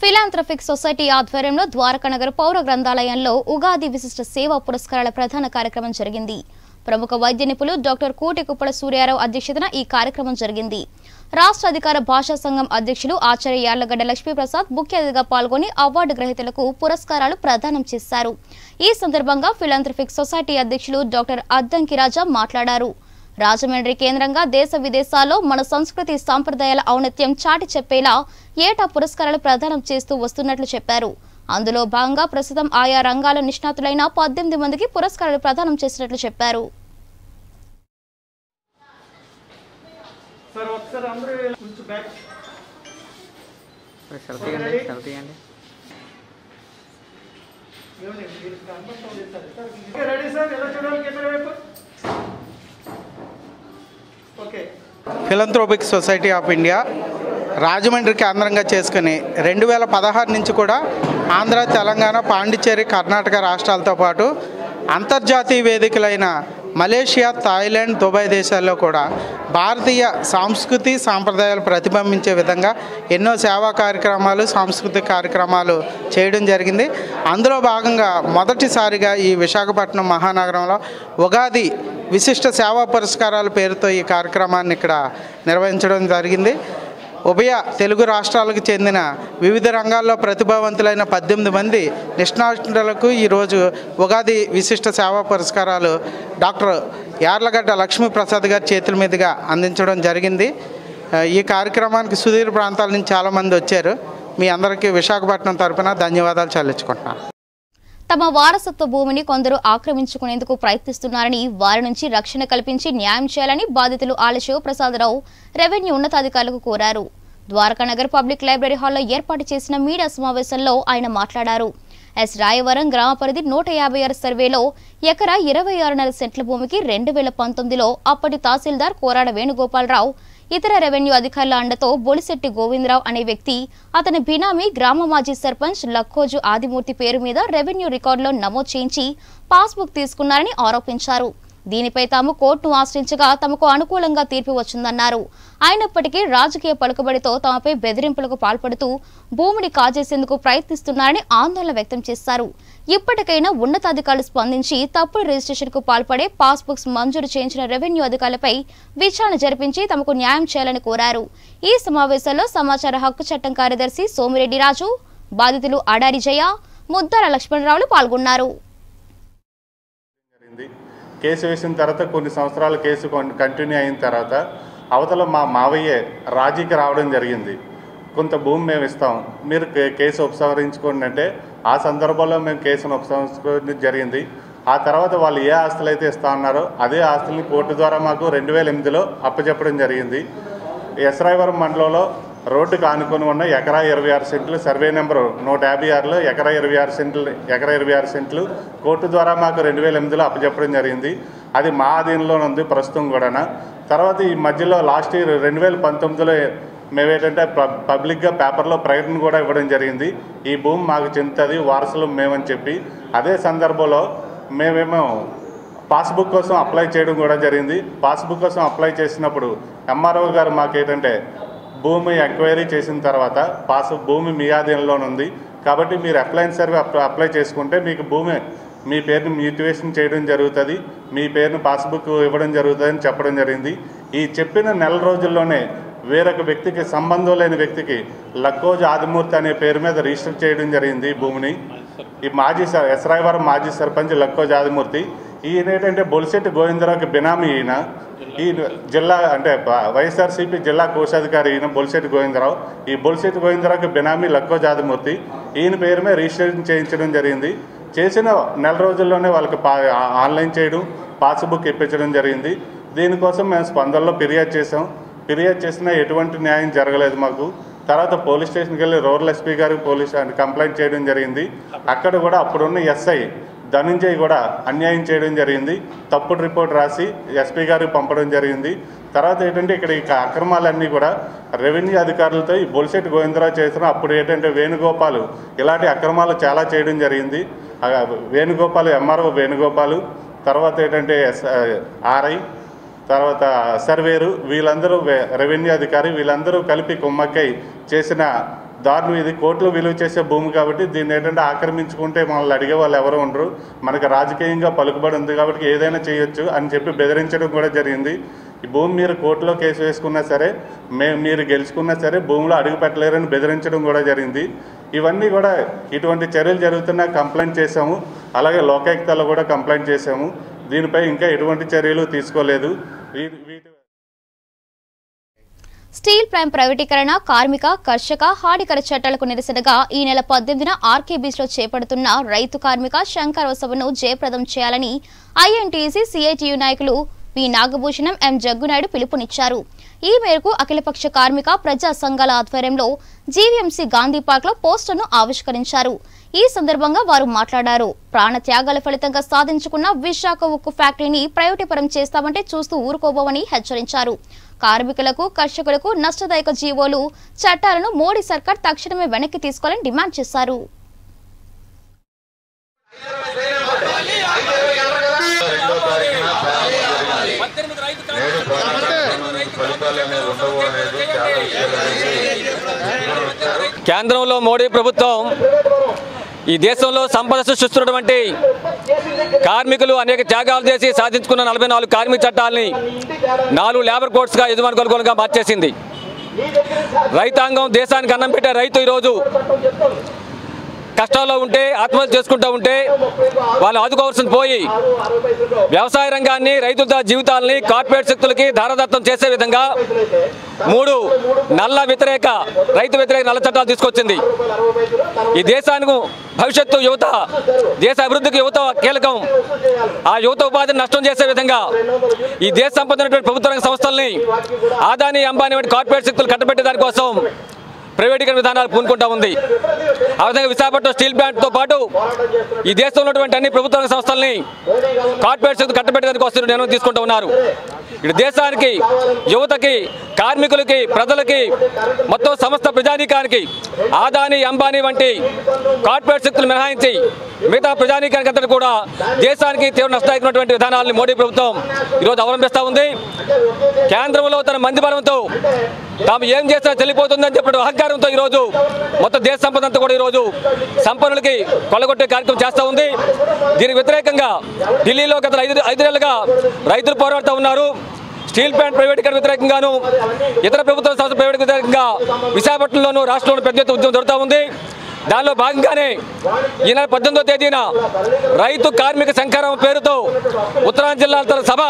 Speaker 1: ఫిలాంథ్రఫిక్ సొసైటీ ఆధ్వర్యంలో ద్వారకానగర్ పౌర గ్రంథాలయంలో ఉగాది విశిష్ట సేవా పురస్కారాల ప్రధాన కార్యక్రమం జరిగింది ప్రముఖ వైద్య నిపుణులు డాక్టర్ కూటికుప్పల సూర్యారావు అధ్యక్షతన ఈ కార్యక్రమం జరిగింది రాష్ట్ర అధికార భాషా సంఘం అధ్యక్షులు ఆచార్య యార్లగడ్డ లక్ష్మీప్రసాద్ ముఖ్య అతిథిగా పాల్గొని అవార్డు గ్రహీతలకు పురస్కారాలు ప్రదానం చేశారు ఈ సందర్భంగా ఫిలాంథ్రఫిక్ సొసైటీ అధ్యక్షులు డాక్టర్ అద్దంకి రాజా మాట్లాడారు రాజమండ్రి కేంద్రంగా దేశ విదేశాల్లో మన సంస్కృతి సాంప్రదాయాల ఔన్నత్యం చాటి చెప్పేలా ఏటా పురస్కారాలు ప్రదానం చేస్తూ వస్తున్నట్లు చెప్పారు అందులో భాగంగా ప్రస్తుతం ఆయా రంగాల నిష్ణాతులైన పద్దెనిమిది మందికి పురస్కారాలు ప్రదానం చేసినట్లు చెప్పారు
Speaker 9: philanthropic society of India Rajahmundry కేంద్రంగా చేసుకుని రెండు వేల పదహారు నుంచి కూడా ఆంధ్ర తెలంగాణ పాండిచ్చేరి కర్ణాటక రాష్ట్రాలతో పాటు అంతర్జాతీయ వేదికలైన మలేషియా థాయిలాండ్ దుబాయ్ దేశాల్లో కూడా భారతీయ సంస్కృతి సాంప్రదాయాలు ప్రతిబింబించే విధంగా ఎన్నో సేవా కార్యక్రమాలు సాంస్కృతిక కార్యక్రమాలు చేయడం జరిగింది అందులో భాగంగా మొదటిసారిగా ఈ విశాఖపట్నం మహానగరంలో ఉగాది విశిష్ట సేవా పురస్కారాల పేరుతో ఈ కార్యక్రమాన్ని ఇక్కడ నిర్వహించడం జరిగింది ఉభయ తెలుగు రాష్ట్రాలకు చెందిన వివిధ రంగాల్లో ప్రతిభావంతులైన పద్దెనిమిది మంది నిష్ణాతులకు ఈరోజు ఉగాది విశిష్ట సేవా పురస్కారాలు డాక్టర్ యార్లగడ్డ లక్ష్మీప్రసాద్ గారి చేతుల మీదుగా అందించడం జరిగింది ఆ, ఈ కార్యక్రమానికి సుదూర ప్రాంతాల నుంచి చాలామంది వచ్చారు మీ అందరికీ విశాఖపట్నం తరపున ధన్యవాదాలు చెల్లించుకుంటున్నాను
Speaker 1: తమ వారసత్వ భూమిని కొందరు ఆక్రమించుకునేందుకు ప్రయత్నిస్తున్నారని వారి నుంచి రక్షణ కల్పించి న్యాయం చేయాలని బాధితులు ఆల శివప్రసాదరావు రెవెన్యూ ఉన్నతాధికారులకు కోరారు ద్వారకానగర్ పబ్లిక్ లైబ్రరీ హాల్లో ఏర్పాటు చేసిన మీడియా సమావేశంలో ఆయన మాట్లాడారు ఎస్ రాయవరం గ్రామ పరిధి నూట యాభై ఆరు సర్వేలో ఎకరా ఇరవై ఆరున్నర సెంట్ల భూమికి రెండు వేల పంతొమ్మిదిలో అప్పటి తహసీల్దార్ కోరాడ వేణుగోపాలరావు ఇతర రెవెన్యూ అధికారుల అండతో బొలిశెట్టి గోవిందరావు అనే వ్యక్తి అతని బినామీ గ్రామ మాజీ సర్పంచ్ లక్కోజు ఆదిమూర్తి పేరు మీద రెవెన్యూ రికార్డులో నమోదు చేయించి పాస్బుక్ తీసుకున్నారని ఆరోపించారు దీనిపై తాము కోర్టును ఆశ్రయించగా తమకు అనుకూలంగా తీర్పు వచ్చిందన్నారు అయినప్పటికీ రాజకీయ పలుకుబడితో తమపై బెదిరింపులకు పాల్పడుతూ భూమిని కాజేసేందుకు ప్రయత్నిస్తున్నారని ఆందోళన వ్యక్తం చేశారు ఇప్పటికైనా ఉన్నతాధికారులు స్పందించి తప్పుడు రిజిస్ట్రేషన్కు పాల్పడే పాస్బుక్స్ మంజూరు చేయించిన రెవెన్యూ అధికారులపై విచారణ జరిపించి తమకు న్యాయం చేయాలని కోరారు ఈ సమావేశంలో సమాచార హక్కు చట్టం కార్యదర్శి సోమిరెడ్డి రాజు బాధితులు అడారి జయ ముద్దార లక్ష్మణరావులు పాల్గొన్నారు
Speaker 10: జరిగింది కేసు వేసిన తర్వాత కొన్ని సంవత్సరాలు కేసు కొన్- కంటిన్యూ అయిన తర్వాత అవతల మా మావయ్యే రాజీకి రావడం జరిగింది కొంత భూమి మేము ఇస్తాం మీరు కే- కేసు ఉపసంహరించుకోండి అంటే ఆ సందర్భంలో మేము కేసును ఉపసంహరించుకోవడం జరిగింది ఆ తర్వాత వాళ్ళు ఏ ఆస్తులు అయితే ఇస్తా ఉన్నారో అదే ఆస్తుల్ని కోర్టు ద్వారా మాకు రెండు వేల ఎనిమిదిలో అప్పచెప్పడం జరిగింది ఎస్రాయవరం మండలంలో రోడ్డుకు ఆనుకొని ఉన్న ఎకరా ఇరవై ఆరు సెంట్లు సర్వే నెంబరు నూట యాభై ఆరులో ఎకరా ఇరవై ఆరు సెంట్లు ఎకరా ఇరవై ఆరు సెంట్లు కోర్టు ద్వారా మాకు రెండు వేల ఎనిమిదిలో అప్పచెప్పడం జరిగింది అది మా ఆధీనంలో ఉంది ప్రస్తుతం కూడా తర్వాత ఈ మధ్యలో లాస్ట్ ఇయర్ రెండు వేల పంతొమ్మిదిలో మేమేంటంటే పబ్ పబ్లిక్గా పేపర్లో ప్రకటన కూడా ఇవ్వడం జరిగింది ఈ భూమి మాకు చెందుతుంది వారసులు మేమని చెప్పి అదే సందర్భంలో మేమేమో పాస్బుక్ కోసం అప్లై చేయడం కూడా జరిగింది పాస్బుక్ కోసం అప్లై చేసినప్పుడు ఎంఆర్ఓ గారు మాకేంటంటే భూమి ఎంక్వైరీ చేసిన తర్వాత పాస్ భూమి మీ ఆధీనంలోనే ఉంది కాబట్టి మీరు అప్లైన్ సర్వే అప్- అప్లై చేసుకుంటే మీకు భూమి మీ పేరుని మ్యూటివేషన్ చేయడం జరుగుతుంది మీ పేరును పాస్బుక్ ఇవ్వడం జరుగుతుంది అని చెప్పడం జరిగింది ఈ చెప్పిన నెల రోజుల్లోనే వేరొక వ్యక్తికి సంబంధం లేని వ్యక్తికి లక్కోజ్ ఆదిమూర్తి అనే పేరు మీద రిజిస్టర్ చేయడం జరిగింది ఈ భూమిని ఈ మాజీ సర్ ఎస్రాయవరం మాజీ సర్పంచ్ లక్కోజ్ ఆదిమూర్తి ఈయన ఏంటంటే బొలిశెట్టి గోవిందరావుకి బినామీ ఈయన ఈ జిల్లా అంటే బ- వైఎస్ఆర్సీపీ జిల్లా కోశాధికారి ఈయన బొలిశెట్టి గోవిందరావు ఈ బొలిశెట్టి గోవిందరావుకి బినామీ లక్కోజ్ ఆదిమూర్తి ఈయన పేరు మీద రిజిస్ట్రేషన్ చేయించడం జరిగింది చేసిన నెల రోజుల్లోనే వాళ్ళకి పా ఆ- ఆన్లైన్ చేయడం పాస్బుక్ ఇప్పించడం జరిగింది దీనికోసం మేము స్పందనలో ఫిర్యాదు చేసాం ఫిర్యాదు చేసినా ఎటువంటి న్యాయం జరగలేదు మాకు తర్వాత పోలీస్ స్టేషన్కి వెళ్ళి రూరల్ ఎస్పీ గారికి పోలీస్ అంటే కంప్లైంట్ చేయడం జరిగింది అక్కడ కూడా అప్పుడున్న ఎస్ఐ ధనంజయ్ కూడా అన్యాయం చేయడం జరిగింది తప్పుడు రిపోర్ట్ రాసి ఎస్పీ గారికి పంపడం జరిగింది తర్వాత ఏంటంటే ఇక్కడ ఈ అక్రమాలన్నీ కూడా రెవెన్యూ అధికారులతో ఈ బొలిశెట్టి గోవిందరావు చేసిన అప్పుడు ఏంటంటే వేణుగోపాలు ఇలాంటి అక్రమాలు చాలా చేయడం జరిగింది ఆ వేణుగోపాల్ ఎంఆర్ఓ వేణుగోపాలు తర్వాత ఏంటంటే ఎస్ ఆర్ఐ తర్వాత సర్వేరు వీళ్ళందరూ వే- రెవెన్యూ అధికారి వీళ్ళందరూ కలిపి కుమ్మక్కై చేసిన దారులు ఇది కోట్లు విలువ చేసే భూమి కాబట్టి దీన్ని ఏంటంటే ఆక్రమించుకుంటే మనల్ని అడిగే వాళ్ళు ఎవరు ఉండరు మనకు రాజకీయంగా పలుకుబడి ఉంది కాబట్టి ఏదైనా చేయొచ్చు అని చెప్పి బెదిరించడం కూడా జరిగింది ఈ భూమి మీరు కోర్టులో కేసు వేసుకున్నా సరే మేము మీరు గెలుచుకున్నా సరే భూమిలో అడుగు పెట్టలేరని బెదిరించడం కూడా జరిగింది ఇవన్నీ కూడా ఇటువంటి చర్యలు జరుగుతున్నా కంప్లైంట్ చేశాము అలాగే లోకాయుక్తలో కూడా కంప్లైంట్ చేశాము దీనిపై ఇంకా ఎటువంటి చర్యలు తీసుకోలేదు వీ- వీటి
Speaker 1: స్టీల్ ప్రైమ్ ప్రైవేటీకరణ కార్మిక కర్షక హాడికర చట్టాలకు నిరసనగా ఈ నెల పద్దెనిమిదిన ఆర్కే బీచ్ లో చేపడుతున్న రైతు కార్మిక శంకరోత్సవను జయప్రదం చేయాలని ఐఎన్టీసీ సిఐటియు నాయకులు వి నాగభూషణం ఎం జగ్గునాయుడు పిలుపునిచ్చారు ఈ మేరకు అఖిలపక్ష కార్మిక ప్రజా సంఘాల ఆధ్వర్యంలో జీవీఎంసీ గాంధీ పార్క్ లో పోస్టర్ను ఆవిష్కరించారు ఈ సందర్భంగా వారు మాట్లాడారు ప్రాణ త్యాగాల ఫలితంగా సాధించుకున్న విశాఖ ఉక్కు ఫ్యాక్టరీని ప్రైవేటీకరం చేస్తామంటే చూస్తూ ఊరుకోబోవని హెచ్చరించారు కార్మికులకు కర్షకులకు నష్టదాయక జీవోలు చట్టాలను మోడీ సర్కార్ తక్షణమే వెనక్కి తీసుకోవాలని డిమాండ్ చేశారు
Speaker 11: కేంద్రంలో మోడీ ప్రభుత్వం ఈ దేశంలో సంపద సృష్టిస్తున్నటువంటి కార్మికులు అనేక త్యాగాలు చేసి సాధించుకున్న నలభై నాలుగు కార్మిక చట్టాలని నాలుగు లేబర్ కోడ్స్గా యజమాని కొనుగోలుగా మార్చేసింది రైతాంగం దేశానికి అన్నం పెట్టే రైతు ఈరోజు కష్టాల్లో ఉంటే ఆత్మహత్య చేసుకుంటూ ఉంటే వాళ్ళు ఆదుకోవాల్సింది పోయి వ్యవసాయ రంగాన్ని రైతుల జీవితాలని కార్పొరేట్ శక్తులకి ధారదత్తం చేసే విధంగా మూడు నల్ల వ్యతిరేక రైతు వ్యతిరేక నల్ల చట్టాలు తీసుకొచ్చింది ఈ దేశానికి భవిష్యత్తు యువత దేశ అభివృద్ధికి యువత కీలకం ఆ యువత ఉపాధిని నష్టం చేసే విధంగా ఈ దేశ సంపద ఉన్నటువంటి ప్రభుత్వ రంగ సంస్థల్ని ఆదాని అంబానీ వంటి కార్పొరేట్ శక్తులు కట్టబెట్టే దానికోసం ప్రైవేటీకరణ విధానాలు పూనుకుంటా ఉంది ఆ విధంగా విశాఖపట్నం స్టీల్ ప్లాంట్తో పాటు ఈ దేశంలో ఉన్నటువంటి అన్ని ప్రభుత్వ రంగ సంస్థల్ని కార్పొరేట్ శక్తులు కట్టబెట్టడానికి వస్తున్న నిర్ణయం తీసుకుంటూ ఉన్నారు ఇటు దేశానికి యువతకి కార్మికులకి ప్రజలకి మొత్తం సమస్త ప్రజానీకానికి ఆదాని అంబానీ వంటి కార్పొరేట్ శక్తులు మినహాయించి మిగతా ప్రజానీకానికి అంతటి కూడా దేశానికి తీవ్ర నష్టదాయకమైనటువంటి విధానాలను మోడీ ప్రభుత్వం ఈరోజు అవలంబిస్తూ ఉంది కేంద్రంలో తన మంది బలంతో తాము ఏం చేసినా చెల్లిపోతుందని చెప్పిన అహంకారంతో ఈరోజు మొత్తం దేశ సంపద అంతా కూడా ఈరోజు సంపన్నులకి కొల్లగొట్టే కార్యక్రమం చేస్తూ ఉంది దీనికి వ్యతిరేకంగా ఢిల్లీలో గత ఐదు ఐదు నెలలుగా రైతులు పోరాడుతూ ఉన్నారు స్టీల్ ప్లాంట్ ప్రైవేటీకరణ వ్యతిరేకంగాను ఇతర ప్రభుత్వ సంస్థ ప్రైవేట్ వ్యతిరేకంగా విశాఖపట్నంలోనూ రాష్ట్రంలో పెద్ద ఎత్తున ఉద్యమం జరుగుతూ ఉంది దానిలో భాగంగానే ఈ నెల పద్దెనిమిదో తేదీన రైతు కార్మిక సంఘారం పేరుతో ఉత్తరాంధ్ర జిల్లాల తన సభ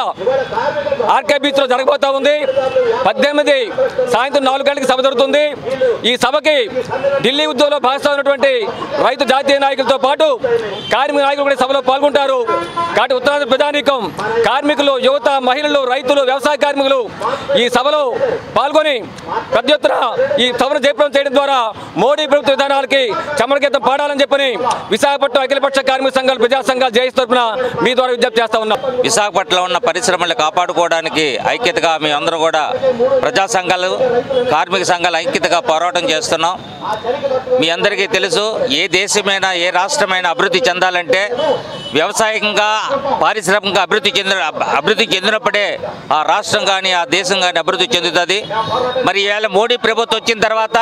Speaker 11: ఆర్కే బీచ్లో జరగబోతా ఉంది పద్దెనిమిది సాయంత్రం నాలుగు గంటలకు సభ జరుగుతుంది ఈ సభకి ఢిల్లీ ఉద్యోగంలో భాగస్వామైనటువంటి రైతు జాతీయ నాయకులతో పాటు కార్మిక నాయకులు కూడా ఈ సభలో పాల్గొంటారు కాబట్టి ఉత్తరాంధ్ర ప్రజానీకం కార్మికులు యువత మహిళలు రైతులు వ్యవసాయ కార్మికులు ఈ సభలో పాల్గొని పెద్ద ఎత్తున ఈ సభను జయప్రదం చేయడం ద్వారా మోడీ ప్రభుత్వ విధానాలకి చమరగీతం పాడాలని చెప్పని విశాఖపట్నం అఖిలపక్ష కార్మిక సంఘాలు ప్రజా సంఘాలు జేఎస్ తరఫున మీ ద్వారా విజ్ఞప్తి చేస్తా ఉన్నాం
Speaker 12: విశాఖపట్నంలో ఉన్న పరిశ్రమలు కాపాడుకోవడానికి ఐక్యతగా మీ అందరూ కూడా ప్రజా సంఘాలు కార్మిక సంఘాలు ఐక్యతగా పోరాటం చేస్తున్నాం మీ అందరికీ తెలుసు ఏ దేశమైనా ఏ రాష్ట్రమైనా అభివృద్ధి చెందాలంటే వ్యవసాయంగా పారిశ్రామిక అభివృద్ధి చెందిన అభివృద్ధి చెందినప్పుడే ఆ రాష్ట్రం కానీ ఆ దేశం కానీ అభివృద్ధి చెందుతుంది మరి ఈవేళ మోడీ ప్రభుత్వం వచ్చిన తర్వాత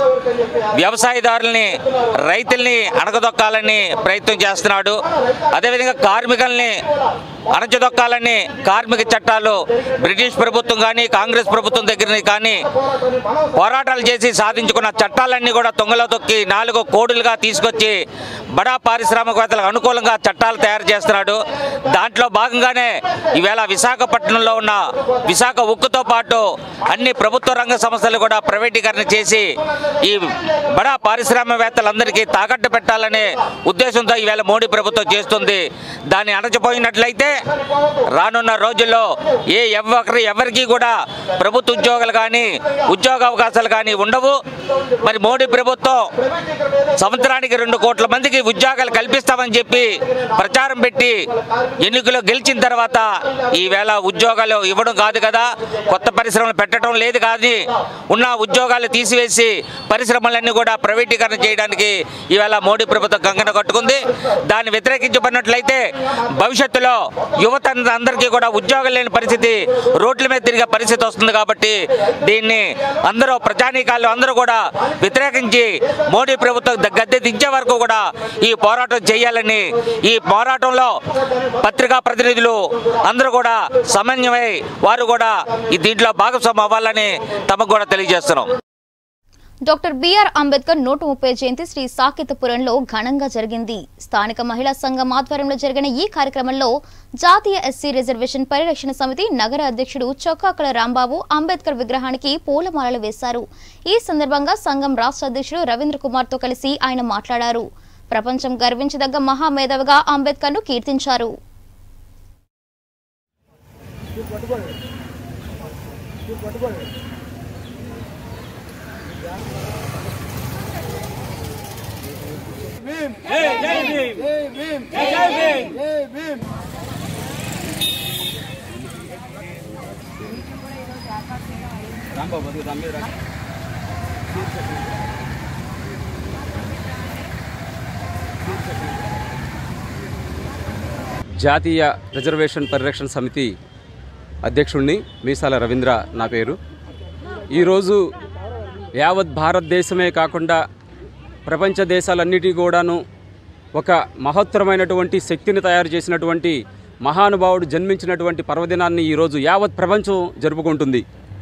Speaker 12: వ్యవసాయదారుల్ని రైతుల్ని అణగదొక్కాలని ప్రయత్నం చేస్తున్నాడు అదేవిధంగా కార్మికుల్ని అణచదొక్కాలని కార్మిక చట్టాలు బ్రిటిష్ ప్రభుత్వం కానీ కాంగ్రెస్ ప్రభుత్వం దగ్గర కానీ పోరాటాలు చేసి సాధించుకున్న చట్టాలన్నీ కూడా తొంగలో తొక్కి నాలుగు కోడులుగా తీసుకొచ్చి బడా పారిశ్రామికవేత్తలకు అనుకూలంగా చట్టాలు తయారు చేస్తున్నాడు దాంట్లో భాగంగానే ఈవేళ విశాఖపట్నంలో ఉన్న విశాఖ ఉక్కుతో పాటు అన్ని ప్రభుత్వ రంగ సంస్థలు కూడా ప్రైవేటీకరణ చేసి ఈ బడా పారిశ్రామికవేత్తలందరికీ తాకట్టు పెట్టాలనే ఉద్దేశంతో ఈవేళ మోడీ ప్రభుత్వం చేస్తుంది దాన్ని అణచిపోయినట్లయితే రానున్న రోజుల్లో ఏ ఎవరి ఎవరికి కూడా ప్రభుత్వ ఉద్యోగాలు కానీ ఉద్యోగ అవకాశాలు కానీ ఉండవు మరి మోడీ ప్రభుత్వం సంవత్సరానికి రెండు కోట్ల మందికి ఉద్యోగాలు కల్పిస్తామని చెప్పి ప్రచారం పెట్టి ఎన్నికలో గెలిచిన తర్వాత ఈవేళ ఉద్యోగాలు ఇవ్వడం కాదు కదా కొత్త పరిశ్రమలు పెట్టడం లేదు కానీ ఉన్న ఉద్యోగాలు తీసివేసి పరిశ్రమలన్నీ కూడా ప్రైవేటీకరణ చేయడానికి ఈవేళ మోడీ ప్రభుత్వం కంకణ కట్టుకుంది దాన్ని వ్యతిరేకించబడినట్లయితే భవిష్యత్తులో యువత అందరికీ కూడా ఉద్యోగం లేని పరిస్థితి రోడ్ల మీద తిరిగే పరిస్థితి వస్తుంది కాబట్టి దీన్ని అందరూ ప్రజానీకాలు అందరూ కూడా వ్యతిరేకించి మోడీ ప్రభుత్వం ద- గద్దె దించే వరకు కూడా ఈ పోరాటం చేయాలని ఈ పోరాటంలో పత్రికా ప్రతినిధులు అందరూ కూడా సమన్వయమై వారు కూడా ఈ దీంట్లో భాగస్వామ్యం అవ్వాలని తమకు కూడా తెలియజేస్తున్నాం
Speaker 1: డాక్టర్ బిఆర్ అంబేద్కర్ నూట ముప్పై జయంతి శ్రీ సాకేతపురంలో ఘనంగా జరిగింది స్థానిక మహిళా సంఘం ఆధ్వర్యంలో జరిగిన ఈ కార్యక్రమంలో జాతీయ ఎస్సీ రిజర్వేషన్ పరిరక్షణ సమితి నగర అధ్యక్షుడు చొక్కాకల రాంబాబు అంబేద్కర్ విగ్రహానికి పూలమాలలు వేశారు ఈ సందర్భంగా సంఘం రాష్ట్ర అధ్యక్షుడు రవీంద్ర కుమార్ తో కలిసి ఆయన మాట్లాడారు ప్రపంచం గర్వించదగ్గ మహామేధవిగా అంబేద్కర్ ను కీర్తించారు
Speaker 13: జాతీయ రిజర్వేషన్ పరిరక్షణ సమితి అధ్యక్షుణ్ణి మీసాల రవీంద్ర నా పేరు ఈరోజు యావత్ భారతదేశమే కాకుండా ప్రపంచ దేశాలన్నిటి కూడాను ఒక మహత్తరమైనటువంటి శక్తిని తయారు చేసినటువంటి మహానుభావుడు జన్మించినటువంటి పర్వదినాన్ని ఈరోజు యావత్ ప్రపంచం జరుపుకుంటుంది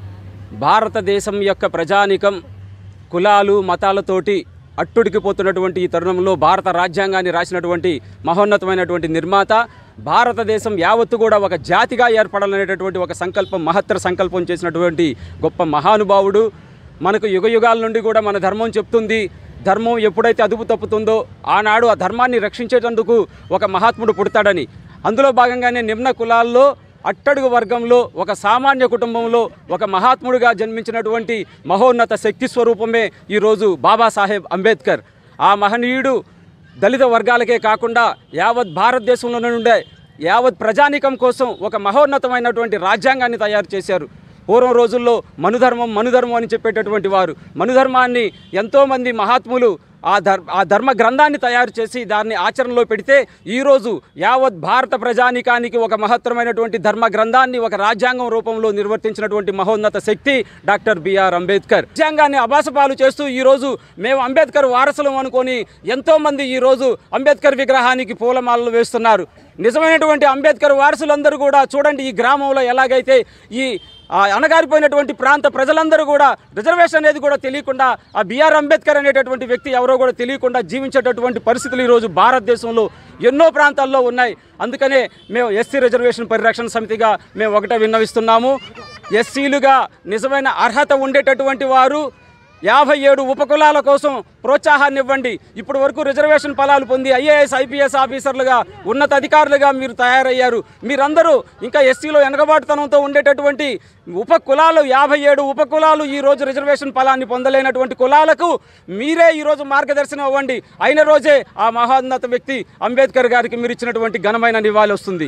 Speaker 13: భారతదేశం యొక్క ప్రజానికం కులాలు మతాలతోటి అట్టుడికిపోతున్నటువంటి ఈ తరుణంలో భారత రాజ్యాంగాన్ని రాసినటువంటి మహోన్నతమైనటువంటి నిర్మాత భారతదేశం యావత్తు కూడా ఒక జాతిగా ఏర్పడాలనేటటువంటి ఒక సంకల్పం మహత్తర సంకల్పం చేసినటువంటి గొప్ప మహానుభావుడు మనకు యుగ యుగాల నుండి కూడా మన ధర్మం చెప్తుంది ధర్మం ఎప్పుడైతే అదుపు తప్పుతుందో ఆనాడు ఆ ధర్మాన్ని రక్షించేటందుకు ఒక మహాత్ముడు పుడతాడని అందులో భాగంగానే నిమ్న కులాల్లో అట్టడుగు వర్గంలో ఒక సామాన్య కుటుంబంలో ఒక మహాత్ముడిగా జన్మించినటువంటి మహోన్నత శక్తి స్వరూపమే ఈరోజు బాబాసాహెబ్ అంబేద్కర్ ఆ మహనీయుడు దళిత వర్గాలకే కాకుండా యావత్ భారతదేశంలో నుండే యావత్ ప్రజానికం కోసం ఒక మహోన్నతమైనటువంటి రాజ్యాంగాన్ని తయారు చేశారు పూర్వం రోజుల్లో మనుధర్మం మనుధర్మం అని చెప్పేటటువంటి వారు మనుధర్మాన్ని ఎంతోమంది మహాత్ములు ఆ ధర్ ఆ ధర్మ గ్రంథాన్ని తయారు చేసి దాన్ని ఆచరణలో పెడితే ఈరోజు యావత్ భారత ప్రజానికానికి ఒక మహత్తరమైనటువంటి ధర్మ గ్రంథాన్ని ఒక రాజ్యాంగం రూపంలో నిర్వర్తించినటువంటి మహోన్నత శక్తి డాక్టర్ బిఆర్ అంబేద్కర్ రాజ్యాంగాన్ని అభాసపాలు చేస్తూ ఈరోజు మేము అంబేద్కర్ వారసులం అనుకొని ఎంతోమంది ఈరోజు అంబేద్కర్ విగ్రహానికి పూలమాలలు వేస్తున్నారు నిజమైనటువంటి అంబేద్కర్ వారసులందరూ కూడా చూడండి ఈ గ్రామంలో ఎలాగైతే ఈ ఆ అణగారిపోయినటువంటి ప్రాంత ప్రజలందరూ కూడా రిజర్వేషన్ అనేది కూడా తెలియకుండా ఆ బిఆర్ అంబేద్కర్ అనేటటువంటి వ్యక్తి ఎవరో కూడా తెలియకుండా జీవించేటటువంటి పరిస్థితులు ఈరోజు భారతదేశంలో ఎన్నో ప్రాంతాల్లో ఉన్నాయి అందుకనే మేము ఎస్సీ రిజర్వేషన్ పరిరక్షణ సమితిగా మేము ఒకటే విన్నవిస్తున్నాము ఎస్సీలుగా నిజమైన అర్హత ఉండేటటువంటి వారు యాభై ఏడు ఉపకులాల కోసం ప్రోత్సాహాన్ని ఇవ్వండి ఇప్పటి వరకు రిజర్వేషన్ ఫలాలు పొంది ఐఏఎస్ ఐపీఎస్ ఆఫీసర్లుగా ఉన్నత అధికారులుగా మీరు తయారయ్యారు మీరందరూ ఇంకా ఎస్సీలో వెనకబాటుతనంతో ఉండేటటువంటి ఉప కులాలు యాభై ఏడు ఉప కులాలు ఈ రోజు రిజర్వేషన్ ఫలాన్ని పొందలేనటువంటి కులాలకు మీరే ఈరోజు మార్గదర్శనం ఇవ్వండి అయిన రోజే ఆ మహోన్నత వ్యక్తి అంబేద్కర్ గారికి మీరు ఇచ్చినటువంటి ఘనమైన నివాళి వస్తుంది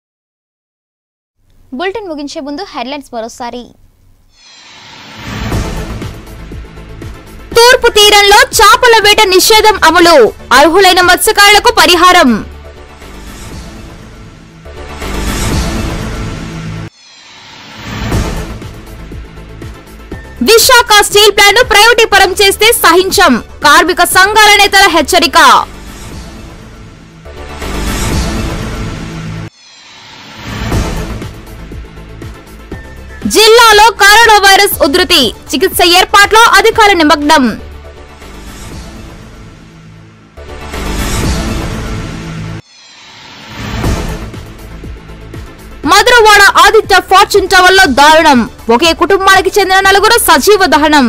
Speaker 1: బులెటిన్ ముగించే ముందు హెడ్లైన్స్ మరోసారి తూర్పు తీరంలో చేపల వేట నిషేధం అమలు అర్హులైన మత్స్యకారులకు పరిహారం విశాఖ స్టీల్ ప్లాంట్ ప్రైవేటీకరం చేస్తే సహించం కార్మిక సంఘాల నేతల హెచ్చరిక జిల్లాలో కరోనా వైరస్ ఉధృతి చికిత్స ఏర్పాట్లో అధికార నిమగ్నం మధురవాడ ఆదిత్య ఫార్చ్యూన్ టవర్ లో దారుణం ఒకే కుటుంబానికి చెందిన నలుగురు సజీవ దహనం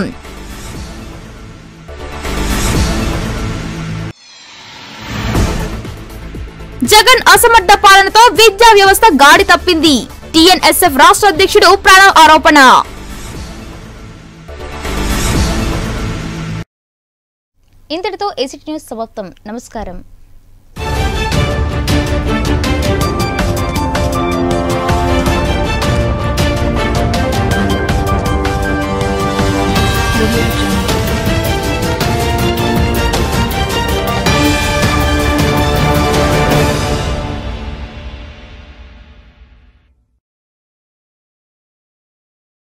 Speaker 1: జగన్ అసమర్థ పాలనతో విద్యా వ్యవస్థ గాడి తప్పింది టీఎన్ఎస్ఎఫ్ రాష్ట్ర అధ్యక్షుడు ప్రణవ్ ఆరోపణ ఇంతటితో ఏసిటీ న్యూస్ సమాప్తం నమస్కారం